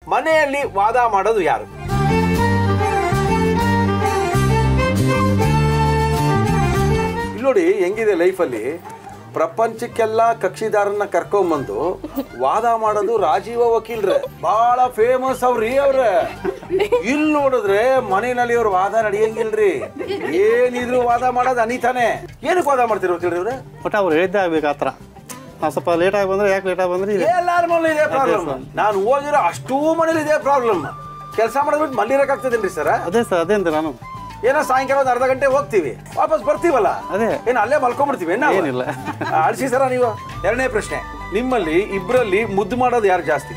ಮನೆಯಲ್ಲಿ ವಾದ ಮಾಡೋದು ಯಾರು ಇಲ್ಲಿ ನೋಡಿ ಹೆಂಗಿದೆ ಲೈಫಲ್ಲಿ ಪ್ರಪಂಚಕ್ಕೆಲ್ಲ ಕಕ್ಷಿದಾರನ್ನ ಕರ್ಕೊಂಬಂದು ವಾದ ಮಾಡೋದು ರಾಜೀವ ವಕೀಲ್ರೆ ಬಹಳ ಫೇಮಸ್ ಅವ್ರಿ ಅವ್ರ ಇಲ್ಲಿ ನೋಡಿದ್ರೆ ಮನೆಯಲ್ಲಿ ಅವ್ರ ವಾದ ನಡೆಯಂಗಿಲ್ರಿ ಏನಿದ್ರು ವಾದ ಮಾಡೋದು ಅನಿತಾನೆ ಏನಕ್ಕೆ ವಾದ ಮಾಡ್ತೀರಿ ವಕೀಲ್ರಿ ಅವ್ರೆ ಒಟ್ಟು ಅವ್ರು ಹೇಳಿದ್ದೆ ಆಗ್ಬೇಕು ಆ ಥರ ನಾವು ಸ್ವಲ್ಪ ಲೇಟಾಗಿ ಬಂದ್ರೆ ಯಾಕೆ ಲೇಟಾಗಿ ಬಂದ್ರೆ ಇದೆ ಎಲ್ಲಾರ ಮನೇಲಿ ಇದೆ ಪ್ರಾಬ್ಲಮ್ ನಾನು ಹೋಗಿರೋ ಅಷ್ಟೂ ಮನೇಲಿ ಇದೆ ಪ್ರಾಬ್ಲಮ್ ಕೆಲಸ ಮಾಡೋದ್ಬಿಟ್ಟು ಮಲ್ಲಿರಕ್ಕಾಗ್ತದೇನ್ರಿ ಸರ್ ಅದೇ ಸರ್ ಅದೇ ಅಂತ ನಾನು ಏನೋ ಸಾಯಂಕಾಲ ಒಂದು ಅರ್ಧ ಗಂಟೆ ಹೋಗ್ತೀವಿ ವಾಪಸ್ ಬರ್ತೀವಲ್ಲ ಅದೇ. ಏನು ಅಲ್ಲೇ ಮಲ್ಕೊಂಡ್ಬಿಡ್ತೀವಿ ಏನ್ ನಾವು? ಏನಿಲ್ಲ. ಆ, ಅಳಿಸಿ ಸರ ನೀವು ಎರಡನೇ ಪ್ರಶ್ನೆ ನಿಮ್ಮಲ್ಲಿ ಇಬ್ಬರಲ್ಲಿ ಮುದ್ದು ಮಾಡೋದು ಯಾರು ಜಾಸ್ತಿ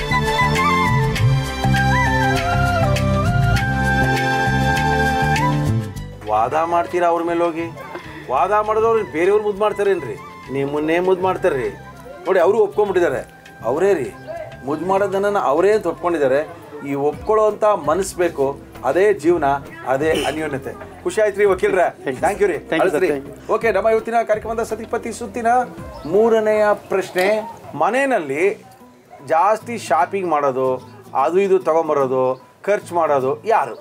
ವಾದ ಮಾಡ್ತೀರಾ ಅವ್ರ ಮೇಲೆ ಹೋಗಿ ವಾದ ಮಾಡಿದವ್ರು ಬೇರೆಯವ್ರು ಮುದ್ದು ಮಾಡ್ತಾರೇನ್ರಿ ನಿಮ್ಮನ್ನೇ ಮುದ್ದು ಮಾಡ್ತಾರ್ರಿ ನೋಡಿ ಅವರು ಒಪ್ಕೊಂಡ್ಬಿಟ್ಟಿದ್ದಾರೆ ಅವರೇ ರೀ ಮುದ್ದು ಮಾಡೋದನ್ನ ಅವರೇ ಅಂತ ಒಪ್ಕೊಂಡಿದ್ದಾರೆ ಈ ಒಪ್ಕೊಳ್ಳೋ ಅಂತ ಮನಸ್ಸು ಬೇಕು ಅದೇ ಜೀವನ ಅದೇ ಅನ್ಯೋನ್ಯತೆ ಖುಷಿ ಆಯ್ತು ರೀ ವಕೀಲ್ರ ಥ್ಯಾಂಕ್ ಯು ರೀ Thank you, sir. ಅಳಿಸ್ರಿ. Thank you. ಓಕೆ ನಮ್ಮ ಇವತ್ತಿನ ಕಾರ್ಯಕ್ರಮದ ಸತಿಪತಿ ಸುತ್ತಿನ ಮೂರನೆಯ ಪ್ರಶ್ನೆ ಮನೆಯಲ್ಲಿ ಜಾಸ್ತಿ ಶಾಪಿಂಗ್ ಮಾಡೋದು ಅದು ಇದು ತಗೊಂಬರೋದು ಖರ್ಚು ಮಾಡೋದು ಯಾರು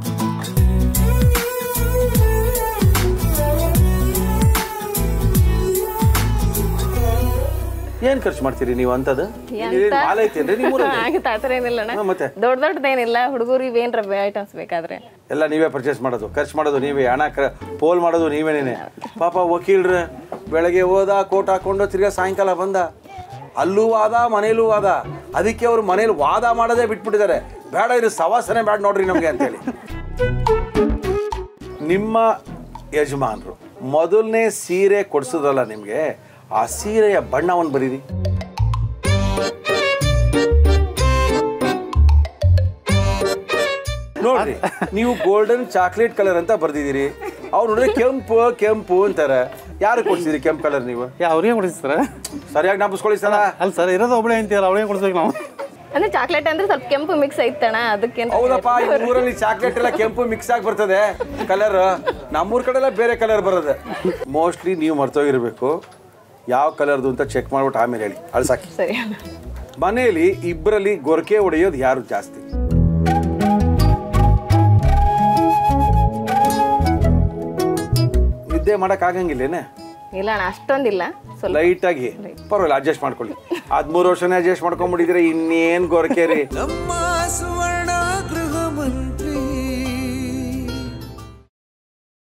ಏನ್ ಖರ್ಚು ಮಾಡ್ತೀರಿ ನೀವು ಅಂತದ್ದು ಎಂತ? ಮಾಲ ಐತೇನ್ರಿ ನಿಮ್ಮ ಊರಲ್ಲಿ? ಆಗತ್ತೆ ಆ ಥರ ಏನಿಲ್ಲ ಅಣ್ಣ. ಹಾ, ಮತ್ತೆ ದೊಡ್ಡ ದೊಡ್ಡದೇನಿಲ್ಲ ಹುಡುಗರಿಗೆ ಏನ್ರ ಐಟಮ್ಸ್ ಬೇಕಾದ್ರೆ ಎಲ್ಲ ನೀವೇ ಪರ್ಚೇಸ್ ಮಾಡೋದು ಖರ್ಚು ಮಾಡೋದು ನೀವೇ ಹಣ ಕ ಪೋಲ್ ಮಾಡೋದು ನೀವೇನೇನೆ ಪಾಪ ವಕೀಲ್ರ ಬೆಳಗ್ಗೆ ಹೋದ ಕೋಟ್ ಹಾಕೊಂಡು ತಿರ್ಗಾ ಸಾಯಂಕಾಲ ಬಂದ ಅಲ್ಲೂ ವಾದ ಮನೇಲೂ ವಾದ ಅದಕ್ಕೆ ಅವರು ಮನೇಲಿ ವಾದ ಮಾಡೋದೇ ಬಿಟ್ಬಿಟ್ಟಿದ್ದಾರೆ ಬೇಡ ಇದು ಸವಾಸನೆ ಬೇಡ ನೋಡ್ರಿ ನಮಗೆ ಅಂತೇಳಿ ನಿಮ್ಮ ಯಜಮಾನರು ಮೊದಲನೇ ಸೀರೆ ಕೊಡ್ಸೋದಲ್ಲ ನಿಮಗೆ ಆ ಸೀರೆಯ ಬಣ್ಣವನ್ನು ಬರೀರಿ ನೋಡ್ರಿ ನೀವು ಗೋಲ್ಡನ್ ಚಾಕ್ಲೇಟ್ ಕಲರ್ ಅಂತ ಬರ್ದಿದ್ದೀರಿ ಅವ್ರು ನೋಡಿದ್ರೆ ಕೆಂಪು ಕೆಂಪು ಅಂತಾರೆ ಯಾರು ಕೊಡ್ಸಿದ್ರಿ ಕೆಂಪು ಕಲರ್ ನೀವು ಯಾ ಅವ್ರಿಗೆ ಕೊಡಿಸಿ ಸರ್ ಸರಿಯಾಗಿ ನಾಪಿಸ್ಕೊಳ್ಳಿ ಸಲ ಅಲ್ಲ ಸರ್ ಇರೋದು ಒಬ್ಬಳೇ ಅಂತೀವಲ್ಲ ಅವ್ರಿಗೆ ಕೊಡಿಸ್ಬೇಕು ನಾವು ಅಂದ್ರೆ ಚಾಕ್ಲೇಟ್ ಅಂದ್ರೆ ಸ್ವಲ್ಪ ಕೆಂಪು ಮಿಕ್ಸ್ ಐತಣ್ಣ ಅದಕ್ಕೆ ಹೌದಪ್ಪ ಈ ಊರಲ್ಲಿ ಚಾಕ್ಲೇಟ್ ಎಲ್ಲ ಕೆಂಪು ಮಿಕ್ಸ್ ಆಗಿ ಬರ್ತದೆ ಕಲರ್ ನಮ್ಮೂರ್ ಕಡೆ ಎಲ್ಲ ಬೇರೆ ಕಲರ್ ಬರೋದು ಮೋಸ್ಟ್ಲಿ ನೀವು ಮರ್ತೋಗಿರ್ಬೇಕು ಯಾವ ಕಲರ್ದು ಅಂತ ಚೆಕ್ ಮಾಡ್ಬಿಟ್ಟು ಆಮೇಲೆ ಹೇಳಿ ಅಳ್ಸಾಕಿ ಸರಿ ಮನೆಯಲ್ಲಿ ಇಬ್ಬರಲ್ಲಿ ಗೊರಕೆ ಹೊಡೆಯೋದು ಯಾರು ಜಾಸ್ತಿ ನಿದ್ದೆ ಮಾಡಕ್ ಆಗಂಗಿಲ್ಲೇನೆ ಇಲ್ಲ ಅಣ್ಣ ಅಷ್ಟೊಂದಿಲ್ಲ ಸ್ವಲ್ಪ ಲೈಟ್ ಆಗಿ ಪರವಾಗಿಲ್ಲ ಅಡ್ಜಸ್ಟ್ ಮಾಡ್ಕೊಳ್ಳಿ ಹದಿಮೂರು ವರ್ಷನೇ ಅಡ್ಜಸ್ಟ್ ಮಾಡ್ಕೊಂಡ್ಬಿಟ್ಟಿದ್ರೆ ಇನ್ನೇನ್ ಗೊರಕೆ ರೀ